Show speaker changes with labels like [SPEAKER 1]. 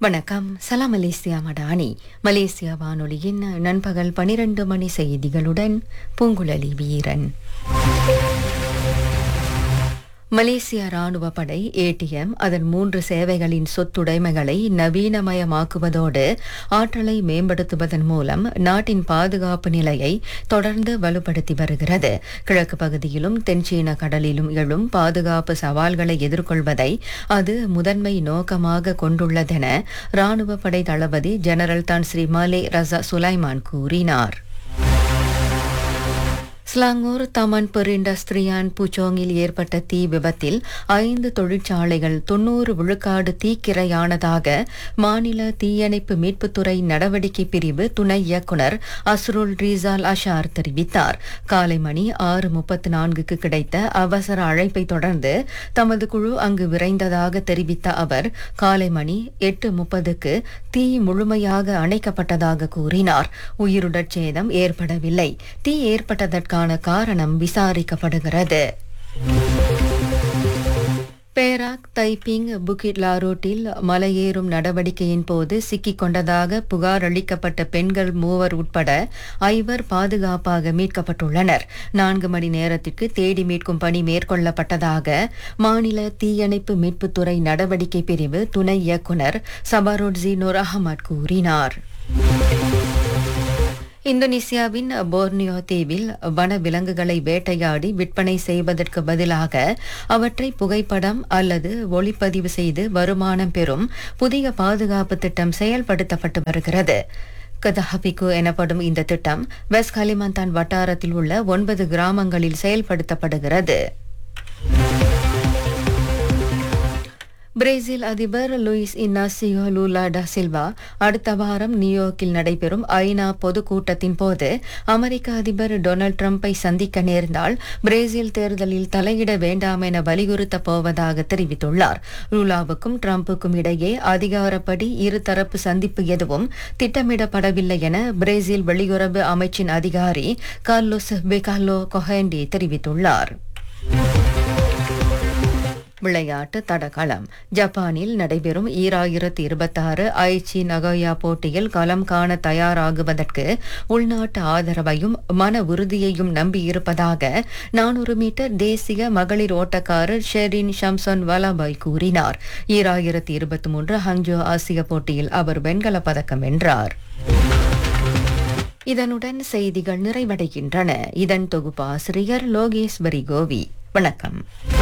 [SPEAKER 1] வணக்கம் சலாம் Malaysia Madani Malaysia வானொலியின் நண்பகல் பனிரெண்டு மணி செய்திகளுடன் பூங்குழலி வீரன் மலேசிய ராணுவ படை ஏடிஎம் அதன் மூன்று சேவைகளின் சொத்துடைமைகளை நவீனமயமாக்குவதோடு ஆற்றலை மேம்படுத்துவதன் மூலம் நாட்டின் பாதுகாப்பு நிலையை தொடர்ந்து வலுப்படுத்தி வருகிறது கிழக்கு பகுதியிலும் தென்சீன கடலிலும் எழும் பாதுகாப்பு சவால்களை எதிர்கொள்வதை அது முதன்மை நோக்கமாக கொண்டுள்ளதென ராணுவ படை தளபதி ஜெனரல் தான் ஸ்ரீ மாலே ரசா சுலைமான் கூறினார் ஸ்லாங்கூர் தமன் பெரிண்டஸ்திரியான் புச்சோங்கில் ஏற்பட்ட தீ விபத்தில் ஐந்து தொழிற்சாலைகள் தொன்னூறு விழுக்காடு தீக்கிரையானதாக மாநில தீயணைப்பு மீட்புத்துறை நடவடிக்கை பிரிவு துணை இயக்குனர் அஸ்ருல் ரீசால் அஷார் தெரிவித்தார் காலை மணி ஆறு முப்பத்து நான்குக்கு கிடைத்த அவசர அழைப்பை தொடர்ந்து தமது குழு அங்கு விரைந்ததாக தெரிவித்த அவர் காலை மணி எட்டு முப்பதுக்கு தீ முழுமையாக அணைக்கப்பட்டதாக கூறினார் உயிருடற் சேதம் ஏற்படவில்லை தீ ஏற்பட்டதற்கான காரணம் விசாரிக்கப்படுகிறது பேராக் தைப்பிங் புகிட் லாரோட்டில் மலையேறும் நடவடிக்கையின் போது சிக்கிக் கொண்டதாக புகார் அளிக்கப்பட்ட பெண்கள் மூவர் உட்பட ஐவர் பாதுகாப்பாக மீட்கப்பட்டுள்ளனர் நான்கு மணி நேரத்திற்கு தேடி மீட்கும் பணி மேற்கொள்ளப்பட்டதாக மாநில தீயணைப்பு மீட்புத்துறை நடவடிக்கை பிரிவு துணை இயக்குனர் சபரோட்ஜி நூர் அகமட் கூறினார் இந்தோனேசியாவின் போர்னியோ தீவில் வன விலங்குகளை வேட்டையாடி விற்பனை செய்வதற்கு பதிலாக அவற்றை புகைப்படம் அல்லது ஒளிப்பதிவு செய்து வருமானம் பெறும் புதிய பாதுகாப்பு திட்டம் செயல்படுத்தப்பட்டு வருகிறது கதஹபிகு எனப்படும் இந்த திட்டம் வெஸ்ட் கலிமந்தான் வட்டாரத்தில் உள்ள ஒன்பது கிராமங்களில் செயல்படுத்தப்படுகிறது பிரேசில் அதிபர் லூயிஸ் இன்னாசியோ லூலா ட சில்வா அடுத்த வாரம் நியூயார்க்கில் நடைபெறும் ஐநா பொதுக்கூட்டத்தின் போது அமெரிக்க அதிபர் டொனால்ட் ட்ரம்பை சந்திக்க நேர்ந்தால் பிரேசில் தேர்தலில் தலையிட வேண்டாம் என வலியுறுத்தப் போவதாக தெரிவித்துள்ளார் லூலாவுக்கும் ட்ரம்புக்கும் இடையே அதிகாரப்படி இருதரப்பு சந்திப்பு எதுவும் திட்டமிடப்படவில்லை என பிரேசில் வெளியுறவு அமைச்சின் அதிகாரி கார்லோஸ் பெகாலோ கொஹேண்டி தெரிவித்துள்ளார் விளையாட்டு தடகளம் ஜப்பானில் நடைபெறும் ஈராயிரத்து இருபத்தாறு ஐச்சி நகோயா போட்டியில் களம் காண தயாராகுவதற்கு உள்நாட்டு ஆதரவையும் மன உறுதியையும் நம்பியிருப்பதாக நானூறு மீட்டர் தேசிய மகளிர் ஓட்டக்காரர் ஷெரின் ஷம்சன் வலாபாய் கூறினார் ஈராயிரத்து இருபத்தி மூன்று ஹங்ஜோ ஆசிய போட்டியில் அவர் வெண்கலப் பதக்கம் வென்றார் இதனுடன் செய்திகள் நிறைவடைகின்றன இதன் தொகுப்பாசிரியர் லோகேஸ்வரி கோவி வணக்கம்